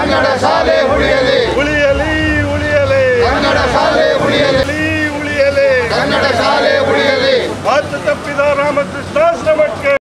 ಕನ್ನಡ ಶಾಲೆ ಉಳಿಯಲಿ ಉಳಿಯಲಿ ಉಳಿಯಲಿ ಕನ್ನಡ ಶಾಲೆ ಉಳಿಯಲಿ ಉಳಿಯಲಿ ಉಳಿಯಲಿ ಕನ್ನಡ ಶಾಲೆ ಉಳಿಯಲಿ ಮಾತು ತಪ್ಪಿದ ರಾಮಕೃಷ್ಣಾಶ್ರಮಕ್ಕೆ